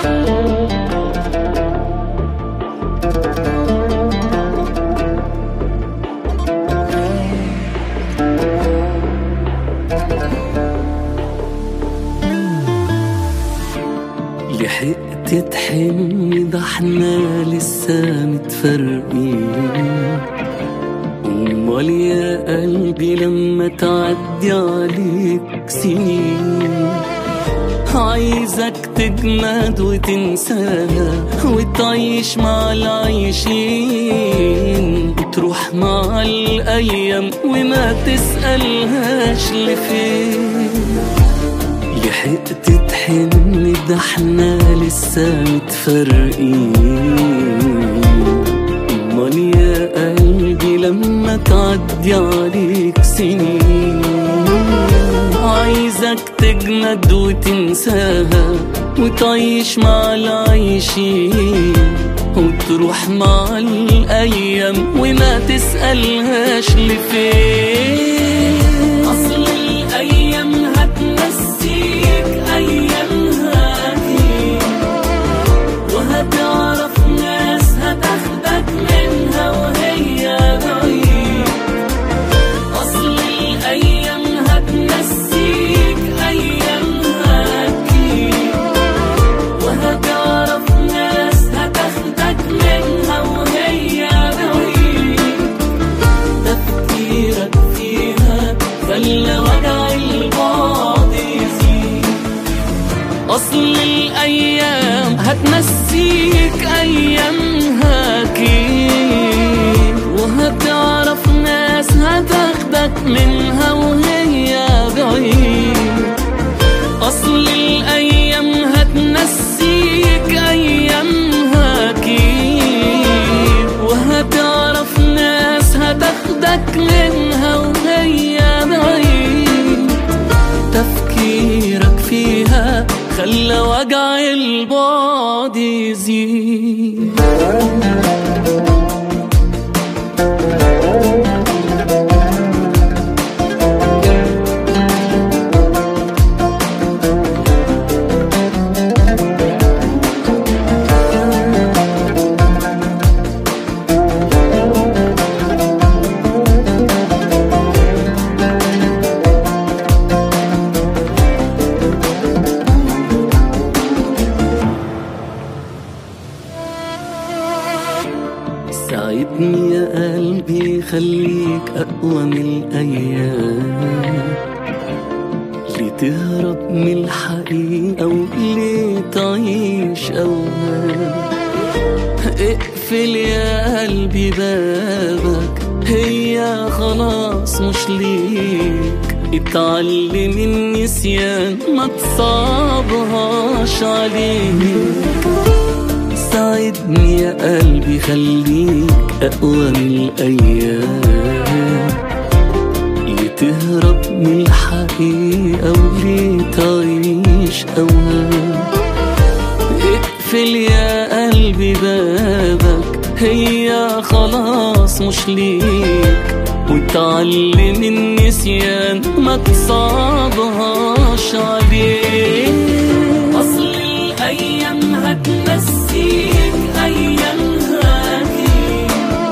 لحقت تحن ده احنا لسه متفرقين امال يا قلبي لما تعدي عليك سنين عايزك تجمد وتنساها وتعيش مع العايشين تروح مع الأيام وما تسألهاش لفين لحقت تحن ده احنا لسه متفرقين امال يا قلبي لما تعدي عليك سنين عايزك تجمد وتنساها وتعيش مع العايشين وتروح مع الأيام وما تسألهاش لفين أصل الأيام هتنسيك أيامها دي وهتعرف ناس هتاخدك منها وهي بعيد أصل الأيام هتنسيك أيامها أكيد وهتعرف ناس هتاخدك منها وهي بعيد تفكيرك فيها خلى وجع البعد يزيد أصل الأيام هتنسيك أيامها أكيد وهتعرف ناس هتاخدك منها وهي بعيد أصل الأيام هتنسيك أيامها أكيد وهتعرف ناس هتاخدك منها وهي بعيد تفكيرك فيها خلى وجع البعد يزيد ساعدني يا قلبي خليك أقوى من الأيام لتهرب من الحقيقة وليه تعيش أوهام اقفل يا قلبي بابك هي خلاص مش ليك اتعلم النسيان ما تصعبهاش عليك ساعدني يا قلبي خليك أقوى من الأيام لتهرب من الحقيقة ولتعيش أوهام اقفل يا قلبي بابك هي خلاص مش ليك وتعلم النسيان ما تصعبهاش عليك أصل الأيام هتنسيك أيامها دي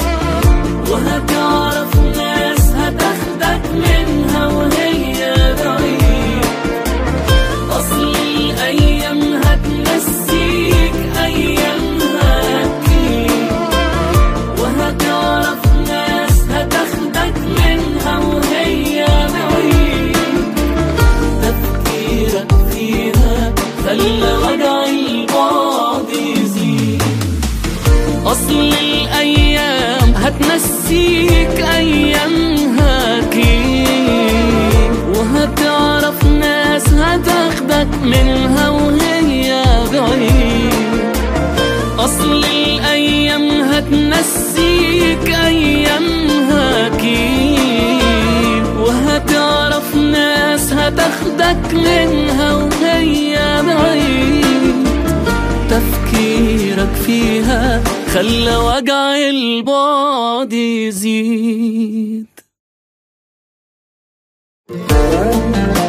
وهتعرف ناس هتاخدك منها وهي بعيد أصل الأيام هتنسيك أيامها أكيد وهتعرف ناس هتاخدك منها وهي بعيد تفكيرك فيها خلى وجع البعد يزيد أصل الأيام هتنسيك أيامها أكيد وهتعرف ناس هتاخدك منها وهي بعيد أصل الأيام هتنسيك أيامها أكيد وهتعرف ناس هتاخدك منها وهي بعيد تفكيرك فيها خلى وجع البعد يزيد